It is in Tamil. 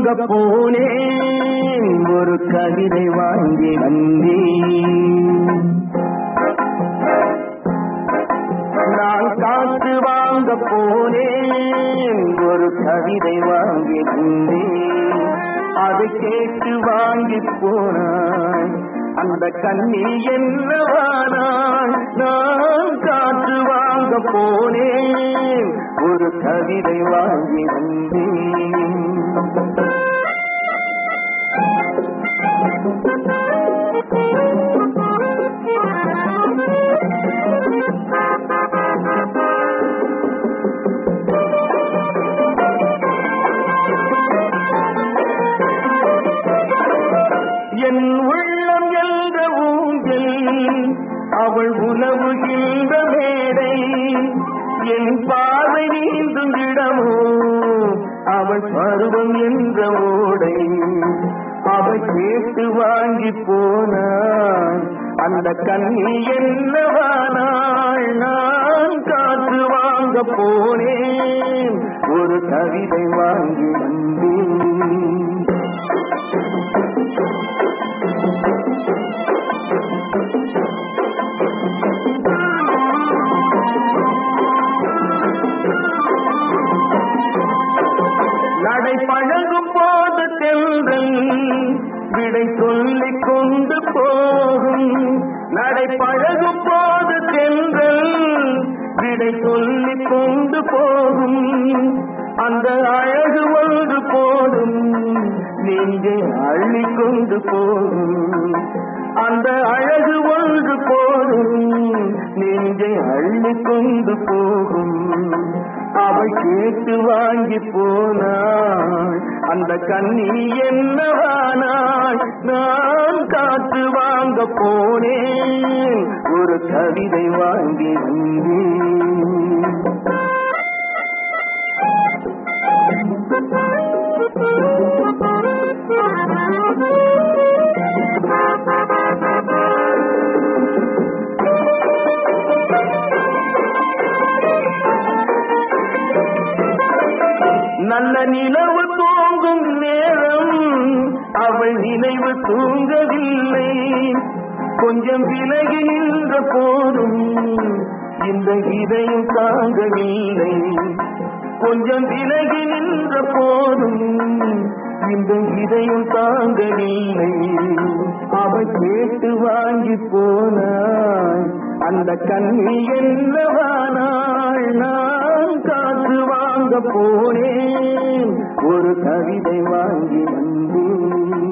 வாங்க போனேன் ஒரு கவிதை வாங்கி வந்தேன் நான் காத்து வாங்க போனேன் ஒரு கவிதை வாங்கி வந்தேன் அதை கேட்டு வாங்கி போனாய் அந்த கண்ணி என்னவானாய் நான் காத்து வாங்க போனேன் ஒரு கவிதை வாங்கி வந்தேன் என் உள்ளம் என்ற ஊஞ்சல் அவள் உணவுகின்ற மேடை என் பார்வை நீந்தும் இடமோ அவள் பருவம் என்ற ஓடை அவள் கேட்டு வாங்கி போனாள் அந்த கண்ணி என்னவானாள் நான் காற்று வாங்க போனேன் ஒரு கவிதை வாங்கி வந்தேன் நடை பழகும் போது தென்றல் விடை சொல்லிக் கொண்டு போகும் நடை பழகும் போது தென்றல் விடை சொல்லிக் கொண்டு போகும் அந்த அழகு ஒன்று போடும் நெஞ்சை அள்ளி கொண்டு போகும் அந்த அழகு ஒன்று போடும் நெஞ்சை அள்ளி கொண்டு போகும் அவள் கேட்டு வாங்கி போனாள் அந்த கண்ணி என்னவானாள் நான் காத்து வாங்க போனேன் ஒரு கவிதை வாங்கி வந்தேன் நல்ல நிலவு தூங்கும் நேரம் அவள் நினைவு தூங்கவில்லை கொஞ்சம் விலகி நின்ற போதும் இந்த இதயம் தாங்கவில்லை கொஞ்சம் விலகி நின்ற போதும் இந்த இதயம் தாங்கவில்லை அவள் கேட்டு வாங்கி போனாள் அந்த கண்ணி என்னவானாள் நான் காற்று வாங்க போனேன் ஒரு கவிதை வாங்கி வந்தேன்